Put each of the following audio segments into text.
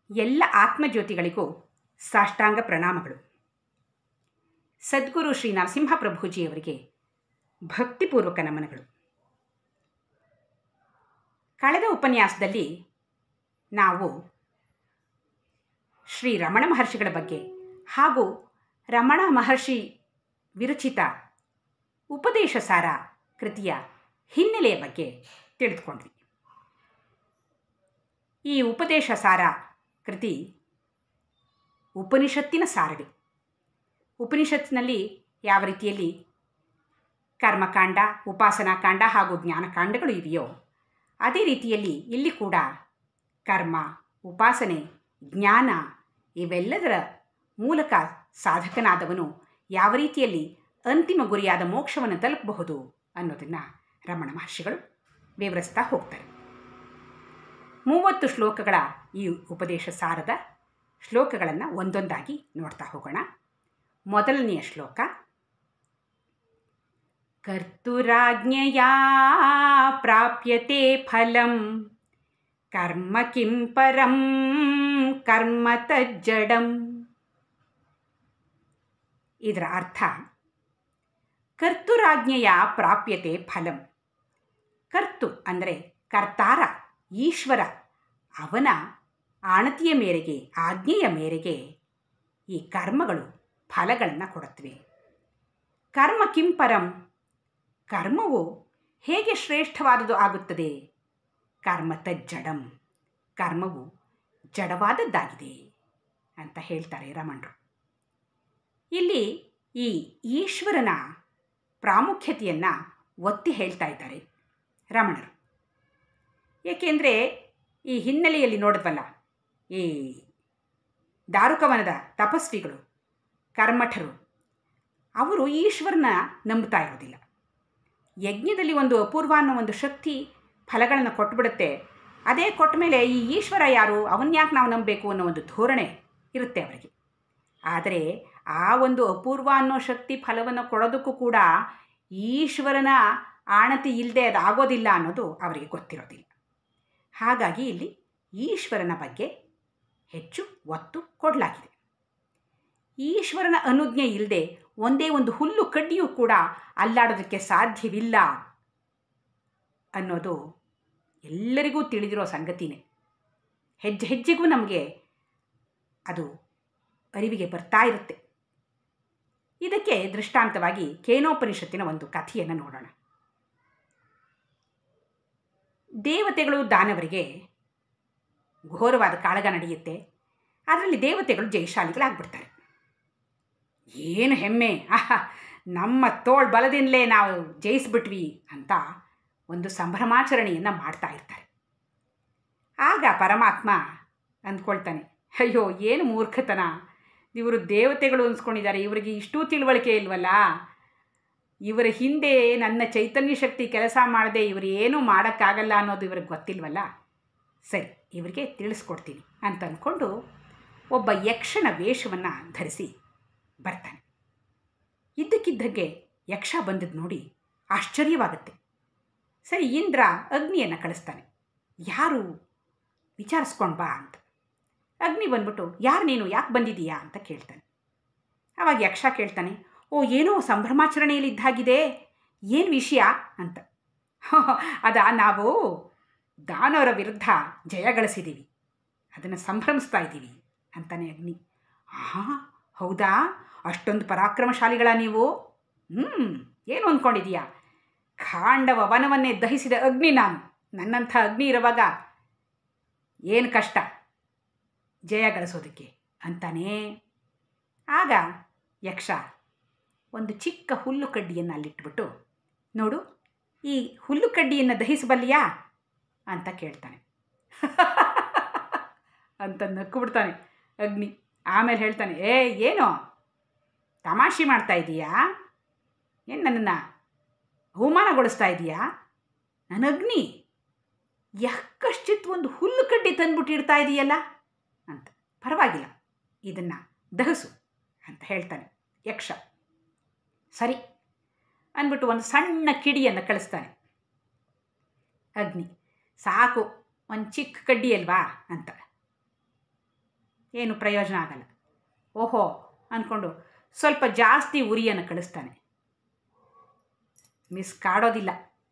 ಎಲ್ಲ ಆತ್ಮಜ್ಯೋತಿಗಳಿಗೂ ಸಾಷ್ಟಾಂಗ ಪ್ರಣಾಮಗಳು ಸದ್ಗುರು ಶ್ರೀ ನರಸಿಂಹ ಪ್ರಭುಜಿಯವರಿಗೆ ಭಕ್ತಿಪೂರ್ವಕ ನಮನಗಳು ಕಳೆದ ಉಪನ್ಯಾಸದಲ್ಲಿ ನಾವು ಶ್ರೀ ರಮಣ ಮಹರ್ಷಿಗಳ ಬಗ್ಗೆ ಹಾಗೂ ರಮಣ ಮಹರ್ಷಿ ವಿರಚಿತ ಉಪದೇಶ ಸಾರ ಕೃತಿಯ ಹಿನ್ನೆಲೆಯ ಬಗ್ಗೆ ತಿಳಿದುಕೊಂಡ್ವಿ ಈ ಉಪದೇಶ ಸಾರ ಕೃತಿ ಉಪನಿಷತ್ತಿನ ಸಾರವೇ ಉಪನಿಷತ್ತಿನಲ್ಲಿ ಯಾವ ರೀತಿಯಲ್ಲಿ ಕರ್ಮಕಾಂಡ ಉಪಾಸನಾಕಾಂಡ ಹಾಗೂ ಜ್ಞಾನಕಾಂಡಗಳು ಇವೆಯೋ ಅದೇ ರೀತಿಯಲ್ಲಿ ಇಲ್ಲಿ ಕೂಡ ಕರ್ಮ ಉಪಾಸನೆ ಜ್ಞಾನ ಇವೆಲ್ಲದರ ಮೂಲಕ ಸಾಧಕನಾದವನು ಯಾವ ರೀತಿಯಲ್ಲಿ ಅಂತಿಮ ಗುರಿಯಾದ ಮೋಕ್ಷವನ್ನು ತಲುಪಬಹುದು ಅನ್ನೋದನ್ನು ರಮಣ ಮಹರ್ಷಿಗಳು ವಿವರಿಸ್ತಾ ಹೋಗ್ತಾರೆ ಮೂವತ್ತು ಶ್ಲೋಕಗಳ ಈ ಉಪದೇಶ ಸಾರದ ಶ್ಲೋಕಗಳನ್ನು ಒಂದೊಂದಾಗಿ ನೋಡ್ತಾ ಹೋಗೋಣ ಮೊದಲನೆಯ ಶ್ಲೋಕ ಕರ್ತುರಾಜ್ಞೆಯ ಪ್ರಾಪ್ಯತೆ ಫಲಂ ಕರ್ಮ ಕಿಂ ಪರಂ ಕರ್ಮ ತಜ್ಜಡಂ ಇದರ ಅರ್ಥ ಕರ್ತುರಾಜ್ಞೆಯ ಪ್ರಾಪ್ಯತೆ ಫಲಂ ಕರ್ತು ಅಂದರೆ ಕರ್ತಾರ ಈಶ್ವರ ಅವನ ಆಣತಿಯ ಮೇರೆಗೆ ಆಜ್ಞೆಯ ಮೇರೆಗೆ ಈ ಕರ್ಮಗಳು ಫಲಗಳನ್ನು ಕೊಡುತ್ತವೆ ಕರ್ಮ ಕಿಂಪರಂ ಕರ್ಮವು ಹೇಗೆ ಶ್ರೇಷ್ಠವಾದುದು ಆಗುತ್ತದೆ ಕರ್ಮ ತಜ್ಜಡಂ ಕರ್ಮವು ಜಡವಾದದ್ದಾಗಿದೆ ಅಂತ ಹೇಳ್ತಾರೆ ರಮಣರು ಇಲ್ಲಿ ಈ ಈಶ್ವರನ ಪ್ರಾಮುಖ್ಯತೆಯನ್ನು ಒತ್ತಿ ಹೇಳ್ತಾ ಇದ್ದಾರೆ ರಮಣರು ಏಕೆಂದರೆ ಈ ಹಿನ್ನೆಲೆಯಲ್ಲಿ ನೋಡಿದ್ವಲ್ಲ ಈ ದಾರುಕವನದ ತಪಸ್ವಿಗಳು ಕರ್ಮಠರು ಅವರು ಈಶ್ವರನ ನಂಬ್ತಾ ಇರೋದಿಲ್ಲ ಯಜ್ಞದಲ್ಲಿ ಒಂದು ಅಪೂರ್ವ ಅನ್ನೋ ಒಂದು ಶಕ್ತಿ ಫಲಗಳನ್ನು ಕೊಟ್ಬಿಡುತ್ತೆ ಅದೇ ಕೊಟ್ಟ ಮೇಲೆ ಈ ಈಶ್ವರ ಯಾರು ಅವನ್ಯಾಕೆ ನಾವು ನಂಬಬೇಕು ಅನ್ನೋ ಒಂದು ಧೋರಣೆ ಇರುತ್ತೆ ಅವರಿಗೆ ಆದರೆ ಆ ಒಂದು ಅಪೂರ್ವ ಅನ್ನೋ ಶಕ್ತಿ ಫಲವನ್ನು ಕೊಡೋದಕ್ಕೂ ಕೂಡ ಈಶ್ವರನ ಆಣತಿ ಇಲ್ಲದೆ ಅದು ಆಗೋದಿಲ್ಲ ಅನ್ನೋದು ಅವರಿಗೆ ಗೊತ್ತಿರೋದಿಲ್ಲ ಹಾಗಾಗಿ ಇಲ್ಲಿ ಈಶ್ವರನ ಬಗ್ಗೆ ಹೆಚ್ಚು ಒತ್ತು ಕೊಡಲಾಗಿದೆ ಈಶ್ವರನ ಅನುಜ್ಞೆ ಇಲ್ಲದೆ ಒಂದೇ ಒಂದು ಹುಲ್ಲು ಕಡ್ಡಿಯೂ ಕೂಡ ಅಲ್ಲಾಡೋದಕ್ಕೆ ಸಾಧ್ಯವಿಲ್ಲ ಅನ್ನೋದು ಎಲ್ಲರಿಗೂ ತಿಳಿದಿರೋ ಸಂಗತಿನೇ ಹೆಜ್ಜೆ ಹೆಜ್ಜೆಗೂ ನಮಗೆ ಅದು ಅರಿವಿಗೆ ಬರ್ತಾ ಇರುತ್ತೆ ಇದಕ್ಕೆ ದೃಷ್ಟಾಂತವಾಗಿ ಕೇನೋಪನಿಷತ್ತಿನ ಒಂದು ಕಥೆಯನ್ನು ನೋಡೋಣ ದೇವತೆಗಳು ದಾನವರಿಗೆ ಘೋರವಾದ ಕಾಳಗ ನಡೆಯುತ್ತೆ ಅದರಲ್ಲಿ ದೇವತೆಗಳು ಜಯಶಾಲಿಗಳಾಗ್ಬಿಡ್ತಾರೆ ಏನು ಹೆಮ್ಮೆ ಆಹಾ ನಮ್ಮ ತೋಳ್ ಬಲದಿಂದಲೇ ನಾವು ಜಯಿಸ್ಬಿಟ್ವಿ ಅಂತ ಒಂದು ಸಂಭ್ರಮಾಚರಣೆಯನ್ನು ಮಾಡ್ತಾ ಇರ್ತಾರೆ ಆಗ ಪರಮಾತ್ಮ ಅಂದ್ಕೊಳ್ತಾನೆ ಅಯ್ಯೋ ಏನು ಮೂರ್ಖತನ ಇವರು ದೇವತೆಗಳು ಅನ್ಸ್ಕೊಂಡಿದ್ದಾರೆ ಇವರಿಗೆ ಇಷ್ಟೂ ತಿಳುವಳಿಕೆ ಇಲ್ವಲ್ಲ ಇವರ ಹಿಂದೆ ನನ್ನ ಚೈತನ್ಯ ಶಕ್ತಿ ಕೆಲಸ ಮಾಡದೆ ಇವರು ಏನೂ ಮಾಡೋಕ್ಕಾಗಲ್ಲ ಅನ್ನೋದು ಇವ್ರಿಗೆ ಗೊತ್ತಿಲ್ವಲ್ಲ ಸರಿ ಇವರಿಗೆ ತಿಳಿಸ್ಕೊಡ್ತೀನಿ ಅಂತ ಅಂದ್ಕೊಂಡು ಒಬ್ಬ ಯಕ್ಷನ ವೇಷವನ್ನು ಧರಿಸಿ ಬರ್ತಾನೆ ಇದ್ದಕ್ಕಿದ್ದಂಗೆ ಯಕ್ಷ ಬಂದದ್ದು ನೋಡಿ ಆಶ್ಚರ್ಯವಾಗುತ್ತೆ ಸರಿ ಇಂದ್ರ ಅಗ್ನಿಯನ್ನು ಕಳಿಸ್ತಾನೆ ಯಾರು ವಿಚಾರಿಸ್ಕೊಂಡು ಬಾ ಅಂತ ಅಗ್ನಿ ಬಂದ್ಬಿಟ್ಟು ಯಾರು ನೀನು ಯಾಕೆ ಬಂದಿದ್ದೀಯಾ ಅಂತ ಕೇಳ್ತಾನೆ ಆವಾಗ ಯಕ್ಷ ಕೇಳ್ತಾನೆ ಓ ಏನೋ ಸಂಭ್ರಮಾಚರಣೆಯಲ್ಲಿ ಇದ್ದಾಗಿದೆ ಏನು ವಿಷಯ ಅಂತ ಅದ ನಾವು ದಾನವರ ವಿರುದ್ಧ ಜಯ ಗಳಿಸಿದ್ದೀವಿ ಅದನ್ನು ಸಂಭ್ರಮಿಸ್ತಾ ಇದ್ದೀವಿ ಅಂತಾನೆ ಅಗ್ನಿ ಹಾಂ ಹೌದಾ ಅಷ್ಟೊಂದು ಪರಾಕ್ರಮಶಾಲಿಗಳ ನೀವು ಹ್ಞೂ ಏನು ಅಂದ್ಕೊಂಡಿದೀಯಾ ಖಾಂಡವ ವನವನ್ನೇ ದಹಿಸಿದ ಅಗ್ನಿ ನಾನು ನನ್ನಂಥ ಅಗ್ನಿ ಇರುವಾಗ ಏನು ಕಷ್ಟ ಜಯ ಗಳಿಸೋದಕ್ಕೆ ಅಂತಾನೇ ಆಗ ಯಕ್ಷ ಒಂದು ಚಿಕ್ಕ ಹುಲ್ಲು ಕಡ್ಡಿಯನ್ನು ಅಲ್ಲಿಟ್ಬಿಟ್ಟು ನೋಡು ಈ ಹುಲ್ಲು ಕಡ್ಡಿಯನ್ನು ದಹಿಸಬಲ್ಲಿಯಾ ಅಂತ ಕೇಳ್ತಾನೆ ಅಂತ ನಕ್ಕು ಬಿಡ್ತಾನೆ ಅಗ್ನಿ ಆಮೇಲೆ ಹೇಳ್ತಾನೆ ಏ ಏನು ತಮಾಷೆ ಮಾಡ್ತಾ ಇದ್ದೀಯಾ ಏನು ನನ್ನನ್ನು ಅವಮಾನಗೊಳಿಸ್ತಾ ಇದೀಯಾ ನನ್ನ ಅಗ್ನಿ ಯಾಕಶ್ಚಿತ್ ಒಂದು ಹುಲ್ಲು ಕಡ್ಡಿ ತಂದ್ಬಿಟ್ಟು ಇಡ್ತಾ ಇದೆಯಲ್ಲ ಅಂತ ಪರವಾಗಿಲ್ಲ ಇದನ್ನು ದಹಸು ಅಂತ ಹೇಳ್ತಾನೆ ಯಕ್ಷ ಸರಿ ಅಂದ್ಬಿಟ್ಟು ಒಂದು ಸಣ್ಣ ಕಿಡಿಯನ್ನು ಕಳಿಸ್ತಾನೆ ಅಗ್ನಿ ಸಾಕು ಒಂದು ಚಿಕ್ಕ ಕಡ್ಡಿ ಅಲ್ವಾ ಅಂತ ಏನು ಪ್ರಯೋಜನ ಆಗಲ್ಲ ಓಹೋ ಅಂದ್ಕೊಂಡು ಸ್ವಲ್ಪ ಜಾಸ್ತಿ ಉರಿಯನ್ನು ಕಳಿಸ್ತಾನೆ ಮಿಸ್ ಕಾಡೋದಿಲ್ಲ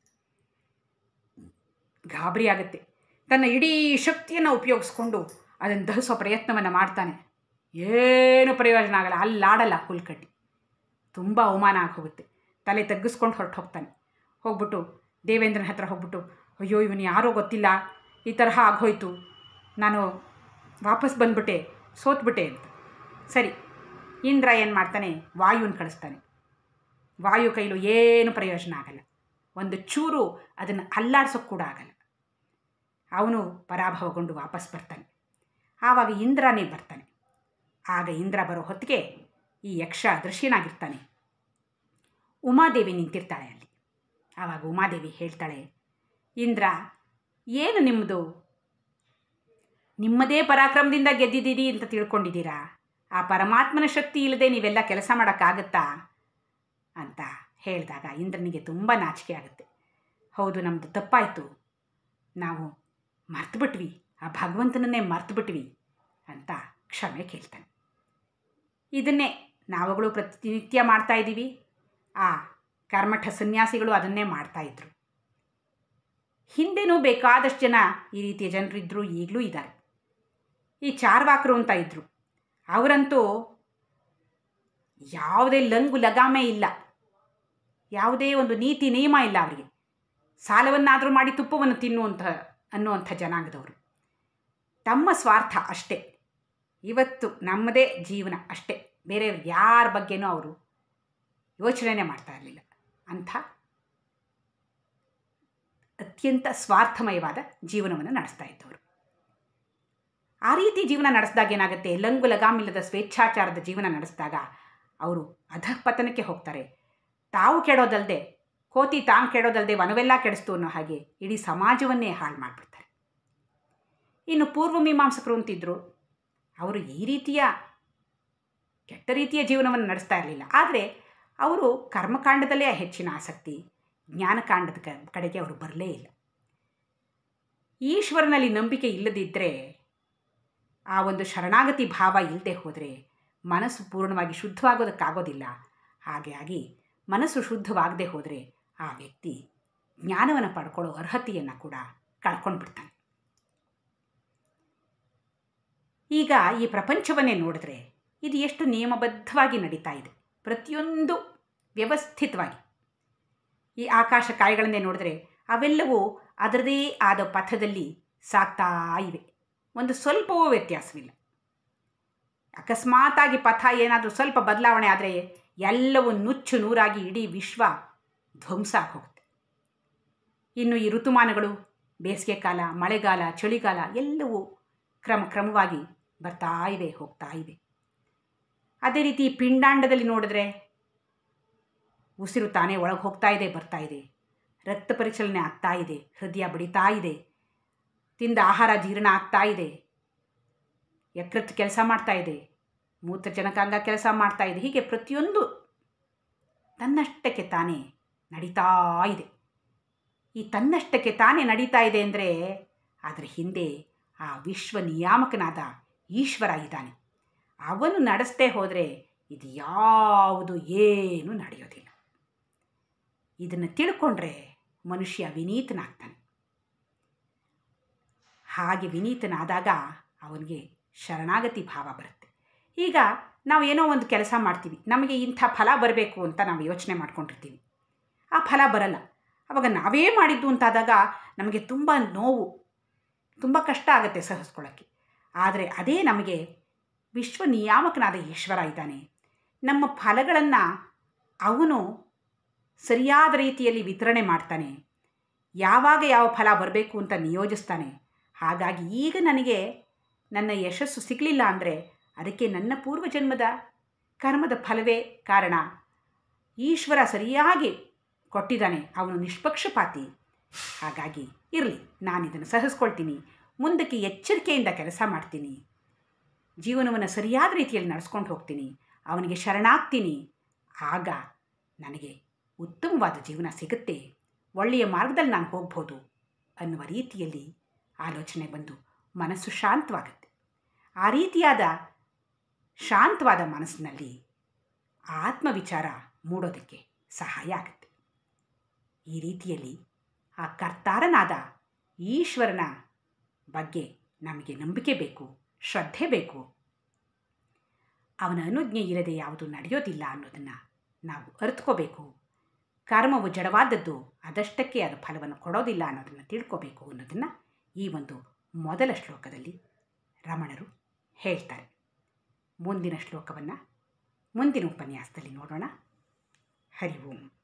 ಗಾಬರಿ ಆಗುತ್ತೆ ತನ್ನ ಇಡೀ ಶಕ್ತಿಯನ್ನು ಉಪಯೋಗಿಸ್ಕೊಂಡು ಅದನ್ನು ದಹಿಸೋ ಪ್ರಯತ್ನವನ್ನು ಮಾಡ್ತಾನೆ ಏನು ಪ್ರಯೋಜನ ಆಗಲ್ಲ ಅಲ್ಲಾಡಲ್ಲ ಹುಲ್ಕಟ್ಟಿ ತುಂಬ ಅವಮಾನ ಆಗಿ ಹೋಗುತ್ತೆ ತಲೆ ತಗ್ಗಿಸ್ಕೊಂಡು ಹೊರಟು ಹೋಗ್ತಾನೆ ಹೋಗ್ಬಿಟ್ಟು ದೇವೇಂದ್ರನ ಹತ್ರ ಹೋಗ್ಬಿಟ್ಟು ಅಯ್ಯೋ ಇವನು ಯಾರೋ ಗೊತ್ತಿಲ್ಲ ಈ ತರಹ ಆಗೋಯ್ತು ನಾನು ವಾಪಸ್ ಬಂದ್ಬಿಟ್ಟೆ ಸೋತ್ಬಿಟ್ಟೆ ಅಂತ ಸರಿ ಇಂದ್ರ ಏನು ಮಾಡ್ತಾನೆ ವಾಯುನ ಕಳಿಸ್ತಾನೆ ವಾಯು ಕೈಲೂ ಏನು ಪ್ರಯೋಜನ ಆಗಲ್ಲ ಒಂದು ಚೂರು ಅದನ್ನು ಅಲ್ಲಾಡ್ಸೋಕ್ಕೆ ಕೂಡ ಆಗಲ್ಲ ಅವನು ಪರಾಭವಗೊಂಡು ವಾಪಸ್ ಬರ್ತಾನೆ ಆವಾಗ ಇಂದ್ರನೇ ಬರ್ತಾನೆ ಆಗ ಇಂದ್ರ ಬರೋ ಹೊತ್ತಿಗೆ ಈ ಯಕ್ಷ ದೃಶ್ಯನಾಗಿರ್ತಾನೆ ಉಮಾದೇವಿ ನಿಂತಿರ್ತಾಳೆ ಅಲ್ಲಿ ಆವಾಗ ಉಮಾದೇವಿ ಹೇಳ್ತಾಳೆ ಇಂದ್ರ ಏನು ನಿಮ್ಮದು ನಿಮ್ಮದೇ ಪರಾಕ್ರಮದಿಂದ ಗೆದ್ದಿದ್ದೀರಿ ಅಂತ ತಿಳ್ಕೊಂಡಿದ್ದೀರಾ ಆ ಪರಮಾತ್ಮನ ಶಕ್ತಿ ಇಲ್ಲದೆ ನೀವೆಲ್ಲ ಕೆಲಸ ಮಾಡೋಕ್ಕಾಗತ್ತಾ ಅಂತ ಹೇಳಿದಾಗ ಇಂದ್ರನಿಗೆ ತುಂಬ ನಾಚಿಕೆ ಆಗುತ್ತೆ ಹೌದು ನಮ್ಮದು ತಪ್ಪಾಯಿತು ನಾವು ಮರ್ತುಬಿಟ್ವಿ ಆ ಭಗವಂತನನ್ನೇ ಮರ್ತುಬಿಟ್ವಿ ಅಂತ ಕ್ಷಮೆ ಕೇಳ್ತಾನೆ ಇದನ್ನೇ ನಾವುಗಳು ಪ್ರತಿನಿತ್ಯ ಮಾಡ್ತಾ ಇದ್ದೀವಿ ಆ ಕರ್ಮಠ ಸನ್ಯಾಸಿಗಳು ಅದನ್ನೇ ಮಾಡ್ತಾಯಿದ್ರು ಹಿಂದೆನೂ ಬೇಕಾದಷ್ಟು ಜನ ಈ ರೀತಿಯ ಜನರಿದ್ದರು ಈಗಲೂ ಇದ್ದಾರೆ ಈ ಚಾರ್ವಾಕರು ಅಂತ ಇದ್ದರು ಅವರಂತೂ ಯಾವುದೇ ಲಂಗು ಲಗಾಮೆ ಇಲ್ಲ ಯಾವುದೇ ಒಂದು ನೀತಿ ನಿಯಮ ಇಲ್ಲ ಅವರಿಗೆ ಸಾಲವನ್ನಾದರೂ ಮಾಡಿ ತುಪ್ಪವನ್ನು ತಿನ್ನುವಂಥ ಅನ್ನುವಂಥ ಜನಾಂಗದವರು ತಮ್ಮ ಸ್ವಾರ್ಥ ಅಷ್ಟೇ ಇವತ್ತು ನಮ್ಮದೇ ಜೀವನ ಅಷ್ಟೇ ಬೇರೆ ಯಾರ ಬಗ್ಗೆನೂ ಅವರು ಯೋಚನೆ ಮಾಡ್ತಾ ಇರಲಿಲ್ಲ ಅಂಥ ಅತ್ಯಂತ ಸ್ವಾರ್ಥಮಯವಾದ ಜೀವನವನ್ನು ನಡೆಸ್ತಾ ಇದ್ದವರು ಆ ರೀತಿ ಜೀವನ ನಡೆಸಿದಾಗ ಏನಾಗುತ್ತೆ ಲಂಗು ಲಗಾಮಿಲ್ಲದ ಸ್ವೇಚ್ಛಾಚಾರದ ಜೀವನ ನಡೆಸಿದಾಗ ಅವರು ಅಧಃಪತನಕ್ಕೆ ಹೋಗ್ತಾರೆ ತಾವು ಕೆಡೋದಲ್ಲದೆ ಕೋತಿ ತಾನು ಕೆಡೋದಲ್ಲದೆ ವನವೆಲ್ಲ ಕೆಡಿಸ್ತು ಅನ್ನೋ ಹಾಗೆ ಇಡೀ ಸಮಾಜವನ್ನೇ ಹಾಳು ಮಾಡಿಬಿಡ್ತಾರೆ ಇನ್ನು ಪೂರ್ವ ಮೀಮಾಂಸಕರು ಅಂತಿದ್ರು ಅವರು ಈ ರೀತಿಯ ಕೆಟ್ಟ ರೀತಿಯ ಜೀವನವನ್ನು ನಡೆಸ್ತಾ ಇರಲಿಲ್ಲ ಆದರೆ ಅವರು ಕರ್ಮಕಾಂಡದಲ್ಲೇ ಹೆಚ್ಚಿನ ಆಸಕ್ತಿ ಜ್ಞಾನಕಾಂಡದ ಕ ಕಡೆಗೆ ಅವರು ಬರಲೇ ಇಲ್ಲ ಈಶ್ವರನಲ್ಲಿ ನಂಬಿಕೆ ಇಲ್ಲದಿದ್ದರೆ ಆ ಒಂದು ಶರಣಾಗತಿ ಭಾವ ಇಲ್ಲದೆ ಹೋದರೆ ಮನಸ್ಸು ಪೂರ್ಣವಾಗಿ ಶುದ್ಧವಾಗೋದಕ್ಕಾಗೋದಿಲ್ಲ ಹಾಗೆ ಆಗಿ ಮನಸ್ಸು ಶುದ್ಧವಾಗದೆ ಹೋದರೆ ಆ ವ್ಯಕ್ತಿ ಜ್ಞಾನವನ್ನು ಪಡ್ಕೊಳ್ಳೋ ಅರ್ಹತೆಯನ್ನು ಕೂಡ ಕಳ್ಕೊಂಡು ಬಿಡ್ತಾನೆ ಈಗ ಈ ಪ್ರಪಂಚವನ್ನೇ ನೋಡಿದ್ರೆ ಇದು ಎಷ್ಟು ನಿಯಮಬದ್ಧವಾಗಿ ನಡೀತಾ ಇದೆ ಪ್ರತಿಯೊಂದು ವ್ಯವಸ್ಥಿತವಾಗಿ ಈ ಆಕಾಶ ಕಾಯಗಳನ್ನೇ ನೋಡಿದ್ರೆ ಅವೆಲ್ಲವೂ ಅದರದೇ ಆದ ಪಥದಲ್ಲಿ ಸಾಗ್ತಾ ಇವೆ ಒಂದು ಸ್ವಲ್ಪವೂ ವ್ಯತ್ಯಾಸವಿಲ್ಲ ಅಕಸ್ಮಾತಾಗಿ ಪಥ ಏನಾದರೂ ಸ್ವಲ್ಪ ಬದಲಾವಣೆ ಆದರೆ ಎಲ್ಲವೂ ನುಚ್ಚು ನೂರಾಗಿ ಇಡೀ ವಿಶ್ವ ಧ್ವಂಸ ಆಗಿ ಹೋಗುತ್ತೆ ಇನ್ನು ಈ ಋತುಮಾನಗಳು ಬೇಸಿಗೆ ಕಾಲ ಮಳೆಗಾಲ ಚಳಿಗಾಲ ಎಲ್ಲವೂ ಕ್ರಮ ಕ್ರಮವಾಗಿ ಬರ್ತಾ ಇವೆ ಹೋಗ್ತಾ ಇವೆ ಅದೇ ರೀತಿ ಪಿಂಡಾಂಡದಲ್ಲಿ ನೋಡಿದ್ರೆ ಉಸಿರು ತಾನೇ ಒಳಗೆ ಹೋಗ್ತಾ ಇದೆ ಬರ್ತಾ ಇದೆ ರಕ್ತ ಪರಿಚಲನೆ ಆಗ್ತಾ ಇದೆ ಹೃದಯ ಬಡಿತಾ ಇದೆ ತಿಂದ ಆಹಾರ ಜೀರ್ಣ ಆಗ್ತಾ ಇದೆ ಯಕೃತ್ ಕೆಲಸ ಮಾಡ್ತಾ ಇದೆ ಮೂತ್ರಜನಕಾಂಗ ಕೆಲಸ ಮಾಡ್ತಾ ಇದೆ ಹೀಗೆ ಪ್ರತಿಯೊಂದು ತನ್ನಷ್ಟಕ್ಕೆ ತಾನೇ ನಡೀತಾ ಇದೆ ಈ ತನ್ನಷ್ಟಕ್ಕೆ ತಾನೇ ನಡೀತಾ ಇದೆ ಅಂದರೆ ಅದರ ಹಿಂದೆ ಆ ವಿಶ್ವ ನಿಯಾಮಕನಾದ ಈಶ್ವರ ಇದ್ದಾನೆ ಅವನು ನಡೆಸದೆ ಹೋದರೆ ಇದು ಯಾವುದು ಏನೂ ನಡೆಯೋದಿಲ್ಲ ಇದನ್ನು ತಿಳ್ಕೊಂಡ್ರೆ ಮನುಷ್ಯ ವಿನೀತನಾಗ್ತಾನೆ ಹಾಗೆ ವಿನೀತನಾದಾಗ ಅವನಿಗೆ ಶರಣಾಗತಿ ಭಾವ ಬರುತ್ತೆ ಈಗ ನಾವು ಏನೋ ಒಂದು ಕೆಲಸ ಮಾಡ್ತೀವಿ ನಮಗೆ ಇಂಥ ಫಲ ಬರಬೇಕು ಅಂತ ನಾವು ಯೋಚನೆ ಮಾಡ್ಕೊಂಡಿರ್ತೀವಿ ಆ ಫಲ ಬರಲ್ಲ ಅವಾಗ ನಾವೇ ಮಾಡಿದ್ದು ಅಂತಾದಾಗ ನಮಗೆ ತುಂಬ ನೋವು ತುಂಬ ಕಷ್ಟ ಆಗುತ್ತೆ ಸಹಿಸ್ಕೊಳ್ಳೋಕ್ಕೆ ಆದರೆ ಅದೇ ನಮಗೆ ವಿಶ್ವ ನಿಯಾಮಕನಾದ ಈಶ್ವರ ಇದ್ದಾನೆ ನಮ್ಮ ಫಲಗಳನ್ನು ಅವನು ಸರಿಯಾದ ರೀತಿಯಲ್ಲಿ ವಿತರಣೆ ಮಾಡ್ತಾನೆ ಯಾವಾಗ ಯಾವ ಫಲ ಬರಬೇಕು ಅಂತ ನಿಯೋಜಿಸ್ತಾನೆ ಹಾಗಾಗಿ ಈಗ ನನಗೆ ನನ್ನ ಯಶಸ್ಸು ಸಿಗಲಿಲ್ಲ ಅಂದರೆ ಅದಕ್ಕೆ ನನ್ನ ಪೂರ್ವಜನ್ಮದ ಕರ್ಮದ ಫಲವೇ ಕಾರಣ ಈಶ್ವರ ಸರಿಯಾಗಿ ಕೊಟ್ಟಿದ್ದಾನೆ ಅವನು ನಿಷ್ಪಕ್ಷಪಾತಿ ಹಾಗಾಗಿ ಇರಲಿ ನಾನು ಇದನ್ನು ಸಹಿಸ್ಕೊಳ್ತೀನಿ ಮುಂದಕ್ಕೆ ಎಚ್ಚರಿಕೆಯಿಂದ ಕೆಲಸ ಮಾಡ್ತೀನಿ ಜೀವನವನ್ನು ಸರಿಯಾದ ರೀತಿಯಲ್ಲಿ ನಡೆಸ್ಕೊಂಡು ಹೋಗ್ತೀನಿ ಅವನಿಗೆ ಶರಣಾಗ್ತೀನಿ ಆಗ ನನಗೆ ಉತ್ತಮವಾದ ಜೀವನ ಸಿಗುತ್ತೆ ಒಳ್ಳೆಯ ಮಾರ್ಗದಲ್ಲಿ ನಾನು ಹೋಗ್ಬೋದು ಅನ್ನುವ ರೀತಿಯಲ್ಲಿ ಆಲೋಚನೆ ಬಂದು ಮನಸ್ಸು ಶಾಂತವಾಗುತ್ತೆ ಆ ರೀತಿಯಾದ ಶಾಂತವಾದ ಮನಸ್ಸಿನಲ್ಲಿ ಆತ್ಮವಿಚಾರ ಮೂಡೋದಕ್ಕೆ ಸಹಾಯ ಆಗುತ್ತೆ ಈ ರೀತಿಯಲ್ಲಿ ಆ ಕರ್ತಾರನಾದ ಈಶ್ವರನ ಬಗ್ಗೆ ನಮಗೆ ನಂಬಿಕೆ ಬೇಕು ಶ್ರದ್ಧೆ ಬೇಕು ಅವನ ಅನುಜ್ಞೆ ಇಲ್ಲದೆ ಯಾವುದು ನಡೆಯೋದಿಲ್ಲ ಅನ್ನೋದನ್ನು ನಾವು ಅರಿತುಕೋಬೇಕು ಕರ್ಮವು ಜಡವಾದದ್ದು ಅದಷ್ಟಕ್ಕೆ ಅದು ಫಲವನ್ನು ಕೊಡೋದಿಲ್ಲ ಅನ್ನೋದನ್ನು ತಿಳ್ಕೋಬೇಕು ಅನ್ನೋದನ್ನು ಈ ಒಂದು ಮೊದಲ ಶ್ಲೋಕದಲ್ಲಿ ರಮಣರು ಹೇಳ್ತಾರೆ ಮುಂದಿನ ಶ್ಲೋಕವನ್ನು ಮುಂದಿನ ಉಪನ್ಯಾಸದಲ್ಲಿ ನೋಡೋಣ ಹರಿ ಓಂ